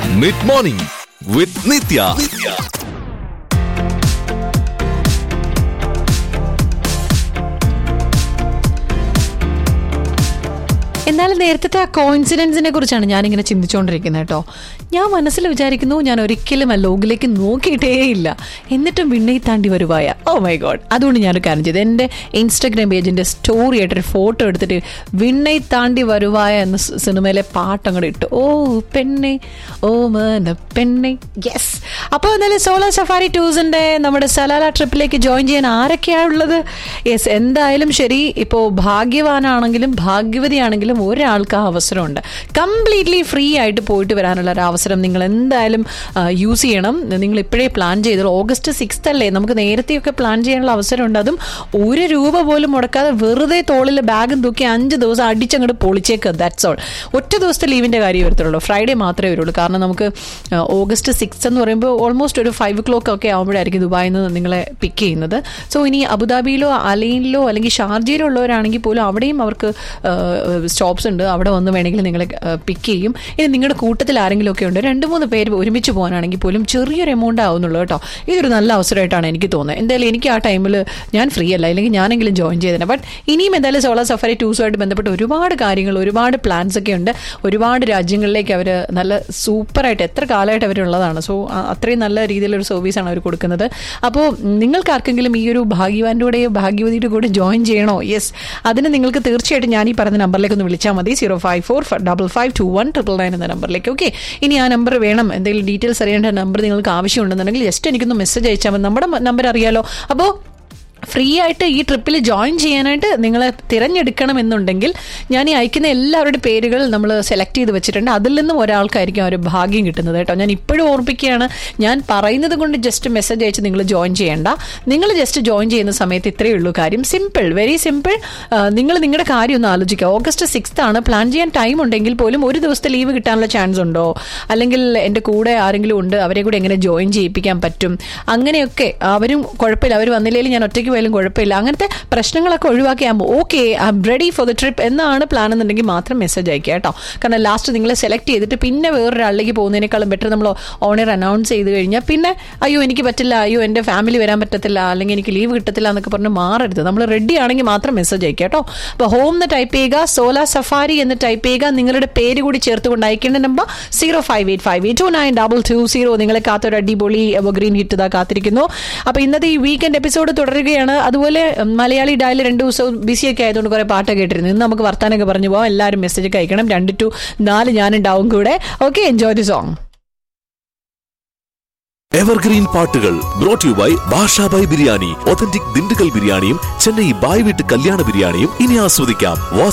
mid morning വിത്ത് നിത്യ എന്നാൽ നേരത്തെ ആ കോയിൻസിഡൻസിനെ കുറിച്ചാണ് ഞാനിങ്ങനെ ചിന്തിച്ചുകൊണ്ടിരിക്കുന്നത് കേട്ടോ ഞാൻ മനസ്സിൽ വിചാരിക്കുന്നു ഞാൻ ഒരിക്കലും ആ ലോഗിലേക്ക് നോക്കിയിട്ടേ ഇല്ല എന്നിട്ടും വിണ്ണയി താണ്ടി വരുവായ ഓ മൈ ഗോഡ് അതുകൊണ്ട് ഞാനൊരു കാര്യം ചെയ്തു എൻ്റെ ഇൻസ്റ്റഗ്രാം പേജിൻ്റെ സ്റ്റോറി ആയിട്ടൊരു ഫോട്ടോ എടുത്തിട്ട് വിണ്ണയി താണ്ടി വരുവായ എന്ന സ് സിനിമയിലെ പാട്ട് അങ്ങോട്ട് ഇട്ടു ഓ പെണ്ണെ ഓ മന പെണ്ണെ യെസ് അപ്പോൾ എന്നാലും സോളോ സഫാരി ടൂസിൻ്റെ നമ്മുടെ സലാല ട്രിപ്പിലേക്ക് ജോയിൻ ചെയ്യാൻ ആരൊക്കെയാണുള്ളത് യെസ് എന്തായാലും ശരി ഇപ്പോൾ ഭാഗ്യവാനാണെങ്കിലും ഭാഗ്യവതിയാണെങ്കിലും ഒരാൾക്ക് ആ അവസരമുണ്ട് കംപ്ലീറ്റ്ലി ഫ്രീ ആയിട്ട് പോയിട്ട് വരാനുള്ള ഒരു അവസരം നിങ്ങൾ എന്തായാലും യൂസ് ചെയ്യണം നിങ്ങൾ ഇപ്പോഴേ പ്ലാൻ ചെയ്തോളൂ ഓഗസ്റ്റ് സിക്സ്ത് അല്ലേ നമുക്ക് നേരത്തെയൊക്കെ പ്ലാൻ ചെയ്യാനുള്ള അവസരമുണ്ട് അതും ഒരു രൂപ പോലും മുടക്കാതെ വെറുതെ തോളിൽ ബാഗും തൂക്കി അഞ്ച് ദിവസം അടിച്ചങ്ങോട്ട് പൊളിച്ചേക്കുക ദാറ്റ്സ് ഓൾ ഒറ്റ ദിവസത്തെ ലീവിൻ്റെ കാര്യം വരത്തുള്ളൂ ഫ്രൈഡേ മാത്രമേ വരുള്ളൂ കാരണം നമുക്ക് ആ, ഓഗസ്റ്റ് സിക്സ് എന്ന് പറയുമ്പോൾ ഓൾമോസ്റ്റ് ഒരു ഫൈവ് ഒ ക്ലോക്ക് ഒക്കെ ആകുമ്പോഴായിരിക്കും ദുബായിൽ നിന്ന് നിങ്ങളെ പിക്ക് ചെയ്യുന്നത് സോ ഇനി അബുദാബിയിലോ അലൈനിലോ അല്ലെങ്കിൽ ഷാർജയിലോ ഉള്ളവരാണെങ്കിൽ പോലും അവിടെയും അവർക്ക് സ്റ്റോപ്സ് ഉണ്ട് അവിടെ വന്ന് വേണമെങ്കിൽ നിങ്ങളെ പിക്ക് ചെയ്യും ഇനി നിങ്ങളുടെ കൂട്ടത്തിൽ ആരെങ്കിലും ഒക്കെ ഉണ്ട് രണ്ട് മൂന്ന് പേര് ഒരുമിച്ച് പോകാനാണെങ്കിൽ പോലും ചെറിയൊരു എമൗണ്ട് ആവുന്നുള്ളൂ കേട്ടോ ഇതൊരു നല്ല അവസരമായിട്ടാണ് എനിക്ക് തോന്നുന്നത് എന്തായാലും എനിക്ക് ആ ടൈമിൽ ഞാൻ ഫ്രീ അല്ല അല്ലെങ്കിൽ ഞാനെങ്കിലും ജോയിൻ ചെയ്തേനെ ബട്ട് ഇനിയും എന്തായാലും സോളാർ സഫാരി ടൂസുമായിട്ട് ബന്ധപ്പെട്ട് ഒരുപാട് കാര്യങ്ങൾ ഒരുപാട് പ്ലാൻസ് ഒക്കെ ഉണ്ട് ഒരുപാട് രാജ്യങ്ങളിലേക്ക് അവർ നല്ല സൂപ്പറായിട്ട് എത്ര കാലമായിട്ട് അവരുള്ളതാണ് സോ അത്രയും നല്ല രീതിയിലൊരു സർവീസാണ് അവർ കൊടുക്കുന്നത് അപ്പോൾ നിങ്ങൾക്ക് ആർക്കെങ്കിലും ഈ ഒരു ഭാഗ്യവാൻ്റെ കൂടെയോ ഭാഗ്യവതിയുടെ കൂടെ ജോയിൻ ചെയ്യണോ യെസ് അതിന് നിങ്ങൾക്ക് തീർച്ചയായിട്ടും ഞാൻ ഈ പറഞ്ഞ നമ്പറിലേക്ക് ഒന്ന് വിളിച്ചാൽ മതി zero five four double five two one triple nine എന്ന നമ്പറിലേക്ക് ഓക്കെ ഇനി ആ നമ്പർ വേണം എന്തെങ്കിലും ഡീറ്റെയിൽസ് അറിയേണ്ട നമ്പർ നിങ്ങൾക്ക് ആവശ്യമുണ്ടെന്നുണ്ടെങ്കിൽ ജസ്റ്റ് എനിക്കൊന്ന് മെസ്സേജ് അയച്ചാൽ മതി നമ്മുടെ നമ്പർ അറിയാലോ അപ്പോൾ ഫ്രീ ആയിട്ട് ഈ ട്രിപ്പിൽ ജോയിൻ ചെയ്യാനായിട്ട് നിങ്ങൾ തിരഞ്ഞെടുക്കണമെന്നുണ്ടെങ്കിൽ ഞാൻ ഈ അയക്കുന്ന എല്ലാവരുടെ പേരുകൾ നമ്മൾ സെലക്ട് ചെയ്ത് വെച്ചിട്ടുണ്ട് അതിൽ നിന്നും ഒരാൾക്കായിരിക്കും ആ ഒരു ഭാഗ്യം കിട്ടുന്നത് കേട്ടോ ഞാൻ ഇപ്പോഴും ഓർപ്പിക്കുകയാണ് ഞാൻ പറയുന്നത് കൊണ്ട് ജസ്റ്റ് മെസ്സേജ് അയച്ച് നിങ്ങൾ ജോയിൻ ചെയ്യേണ്ട നിങ്ങൾ ജസ്റ്റ് ജോയിൻ ചെയ്യുന്ന സമയത്ത് ഇത്രയേ ഉള്ളൂ കാര്യം സിമ്പിൾ വെരി സിമ്പിൾ നിങ്ങൾ നിങ്ങളുടെ കാര്യം ഒന്ന് ആലോചിക്കുക ഓഗസ്റ്റ് സിക്സ്ത് ആണ് പ്ലാൻ ചെയ്യാൻ ടൈം ഉണ്ടെങ്കിൽ പോലും ഒരു ദിവസത്തെ ലീവ് കിട്ടാനുള്ള ചാൻസ് ഉണ്ടോ അല്ലെങ്കിൽ എൻ്റെ കൂടെ ആരെങ്കിലും ഉണ്ട് അവരെ കൂടെ എങ്ങനെ ജോയിൻ ചെയ്യിപ്പിക്കാൻ പറ്റും അങ്ങനെയൊക്കെ അവരും കുഴപ്പമില്ല അവർ വന്നില്ലെങ്കിൽ ഞാൻ ഒറ്റയ്ക്ക് പോയാലും കുഴപ്പമില്ല അങ്ങനത്തെ പ്രശ്നങ്ങളൊക്കെ ഒഴിവാക്കിയാകുമ്പോൾ okay I am ready for the trip എന്നാണ് പ്ലാൻ എന്നുണ്ടെങ്കിൽ മാത്രം മെസ്സേജ് അയക്കുക കേട്ടോ കാരണം ലാസ്റ്റ് നിങ്ങളെ സെലക്ട് ചെയ്തിട്ട് പിന്നെ വേറൊരാളിലേക്ക് പോകുന്നതിനേക്കാളും ബെറ്റർ നമ്മൾ ഓണർ അനൗൺസ് ചെയ്ത് കഴിഞ്ഞാൽ പിന്നെ അയ്യോ എനിക്ക് പറ്റില്ല അയ്യോ എൻ്റെ ഫാമിലി വരാൻ പറ്റത്തില്ല അല്ലെങ്കിൽ എനിക്ക് ലീവ് കിട്ടത്തില്ല എന്നൊക്കെ പറഞ്ഞ് മാറരുത് നമ്മൾ റെഡി ആണെങ്കിൽ മാത്രം മെസ്സേജ് അയക്കുക കേട്ടോ അപ്പോൾ ഹോം എന്ന് ടൈപ്പ് ചെയ്യുക സോലാ സഫാരി എന്ന് ടൈപ്പ് ചെയ്യുക നിങ്ങളുടെ പേര് കൂടി ചേർത്തുകൊണ്ട് അയക്കേണ്ട number zero five eight five eight two nine double two zero നിങ്ങളെ കാത്തൊരു അടിപൊളി ഗ്രീൻ ഹിറ്റ് ഇതാ കാത്തിരിക്കുന്നു അപ്പോൾ ഇന്നത്തെ ഈ വീക്കെൻഡ് എപ്പിസോഡ് തുടരുകയാണ് അതുപോലെ ഉം, മലയാളി ഡയൽ രണ്ട് ദിവസവും ബിസിയൊക്കെ ആയതുകൊണ്ട് കുറേ പാട്ട് കേട്ടിരുന്നു ഇന്ന് നമുക്ക് വർത്താനൊക്കെ പറഞ്ഞു പോകാം എല്ലാവരും മെസ്സേജ് ഒക്കെ അയക്കണം രണ്ട് ടു നാല് ഞാനുണ്ടാവും കൂടെ okay enjoy the song evergreen പാട്ടുകൾ brought you by Bashabhai biryani authentic Dindigul ബിരിയാണിയും ചെന്നൈ ബായ് വീട്ട് കല്യാണ ബിരിയാണിയും ഇനി ആസ്വദിക്കാം